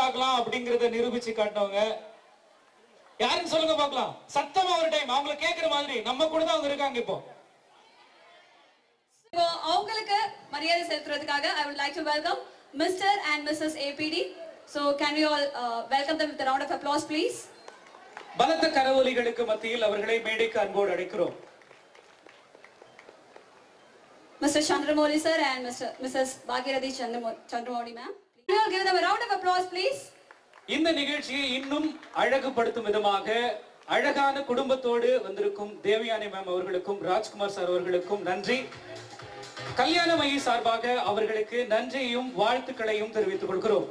பார்க்கலாம் அப்படிங்கறத நிரூபிச்சு காட்டினவங்க யாருன்னு சொல்லுங்க பார்க்கலாம் சத்தமா ஒரு டைம் அவங்கள கேக்குற மாதிரி நம்ம கூட தான் அவங்க இருக்காங்க இப்போ இப்போ அவங்களுக்கு மரியாதை செலுத்துறதுக்காக ஐ would like to welcome Mr. and Mrs. APD. So can we all uh, welcome them with a round of applause, please? பலத்த கரவொலிகளுக்கு மத்தியில் அவர்களை மேடைக்கு அன்போடு அழைக்கிறோம் Mr. Chandramoli sir and Mr. Mrs. Bhagirathi Chandramoli, Chandramoli ma'am. Can we all give them a round of applause, please? இந்த நிகழ்ச்சியை இன்னும் அழகுபடுத்தும் விதமாக அழகான குடும்பத்தோடு வந்திருக்கும் தேவயானி மேம் அவர்களுக்கும் ராஜ்குமார் சார் அவர்களுக்கும் நன்றி கல்யாண மைய சார்பாக அவர்களுக்கு நன்றியையும் வாழ்த்துக்களையும் தெரிவித்துக் கொள்கிறோம்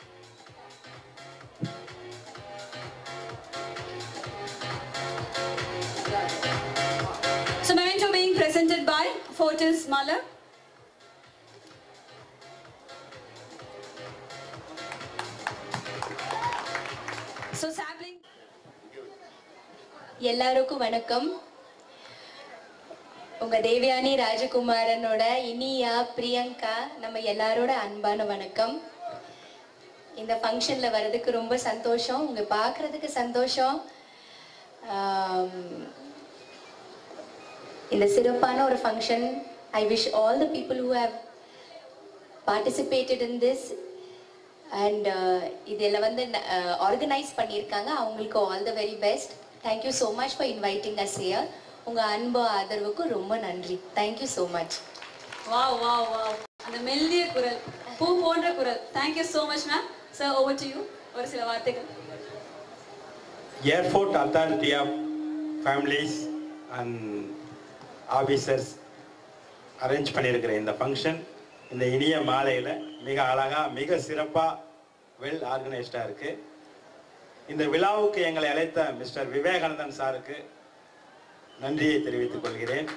So memento being presented by Fortis Mala. So sapling. எல்லாருக்கும் வணக்கம் உங்க தேவயானி ராஜகுமாரனோட இனியா பிரியங்கா நம்ம எல்லாரோட அன்பான வணக்கம் இந்த ஃபங்க்ஷன்ல வர்றதுக்கு ரொம்ப சந்தோஷம் உங்க பார்க்கறதுக்கு சந்தோஷம் ஆம், இந்த சிறப்பான ஒரு function I wish all the people who have participated in this and இதில் வந்து ஆர்கனைஸ் பண்ணியிருக்காங்க அவங்களுக்கு all the very best thank you so much for inviting us here உங்கள் அன்பு ஆதரவுக்கு ரொம்ப நன்றி thank you so much Wow, wow, wow. அந்த மெல்லிய குரல் பூ போன்ற குரல் thank you so much ma'am sir over to you ஒரு சில வார்த்தைகள் Airport Authority of Families and Officers arrange பண்ணியிருக்கிற இந்த ஃபங்க்ஷன் இந்த இனிய மாலையில் மிக அழகாக மிக சிறப்பாக வெல் ஆர்கனைஸ்டாக இருக்கு இந்த விழாவுக்கு எங்களை அழைத்த மிஸ்டர் விவேகானந்தன் சாருக்கு நன்றியை தெரிவித்துக் கொள்கிறேன்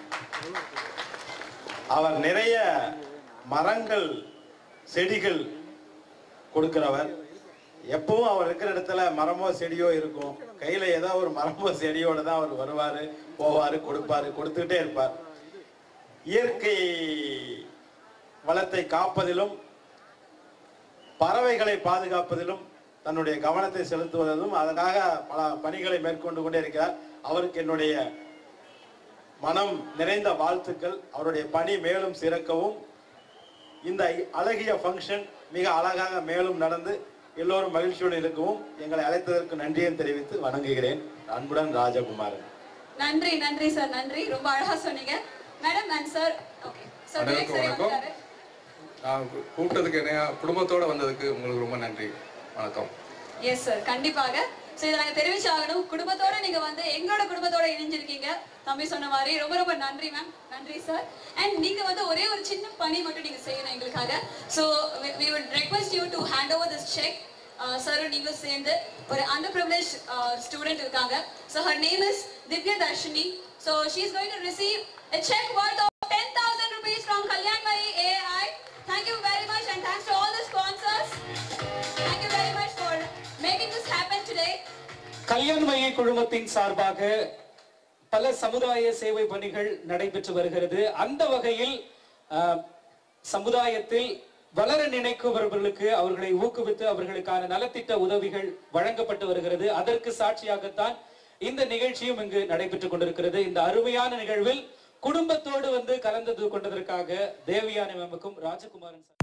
அவர் நிறைய மரங்கள் செடிகள் கொடுக்கிறவர் எப்பவும் அவர் இருக்கிற இடத்துல மரமோ செடியோ இருக்கும் கையில ஏதோ ஒரு மரமோ செடியோட தான் அவர் வருவாரு போவாரு கொடுப்பாரு கொடுத்துக்கிட்டே இருப்பார் இயற்கை வளத்தை காப்பதிலும் பறவைகளை பாதுகாப்பதிலும் தன்னுடைய கவனத்தை செலுத்துவதிலும் அதற்காக பல பணிகளை மேற்கொண்டு கொண்டே இருக்கிறார் அவருக்கு என்னுடைய மனம் நிறைந்த வாழ்த்துக்கள் அவருடைய பணி மேலும் சிறக்கவும் இந்த அழகிய ஃபங்க்ஷன் மிக அழகாக மேலும் நடந்து எல்லோரும் மகிழ்ச்சியுடன் இருக்கவும் எங்களை அழைத்ததற்கு நன்றியை தெரிவித்து வணங்குகிறேன் அன்புடன் ராஜகுமாரன் நன்றி நன்றி சார் நன்றி ரொம்ப அழகா சொன்னீங்க madam and sir okay sir Vivek அனைவருக்கும் சார் வணக்கம். வந்தாரு நான் கூ- கூப்பிட்டதுக்கு என்ன குடும்பத்தோட வந்ததுக்கு உங்களுக்கு ரொம்ப நன்றி வணக்கம் எஸ் சார் கண்டிப்பாக சோ இதை நாங்க தெரிவிச்சாகணும் குடும்பத்தோட நீங்க வந்து எங்களோட குடும்பத்தோட இணைஞ்சிருக்கீங்க தம்பி சொன்ன மாதிரி ரொம்ப ரொம்ப நன்றி மேம் நன்றி சார் அண்ட் நீங்க வந்து ஒரே ஒரு சின்ன பணி மட்டும் நீங்க செய்யணும் எங்களுக்காக so we would request you to hand over this check sir நீங்களும் சேர்ந்து ஒரு அண்டர் ப்ரிவிலேஜ் ஸ்டூடெண்ட் இருக்காங்க so her name is Divya Dharshini so she is going to receive a check worth of 10,000 rupees from Kalyan Mai AI. Thank you very much and thanks to all the sponsors. Thank you very much for making this happen today. Kalyan மைய குழுமத்தின் சார்பாக பல சமுதாய சேவை பணிகள் நடைபெற்று வருகிறது அந்த வகையில் ஆஹ், சமுதாயத்தில் வளர நினைப்பவர்களுக்கு அவர்களை ஊக்குவித்து அவர்களுக்கான நலத்திட்ட உதவிகள் வழங்கப்பட்டு வருகிறது அதற்கு சாட்சியாகத்தான் இந்த நிகழ்ச்சியும் இங்கு நடைபெற்றுக் கொண்டிருக்கிறது இந்த அருமையான நிகழ்வில் குடும்பத்தோடு வந்து கலந்து கொண்டதற்காக தேவியானி மேமுக்கும் ராஜகுமாரன் சார்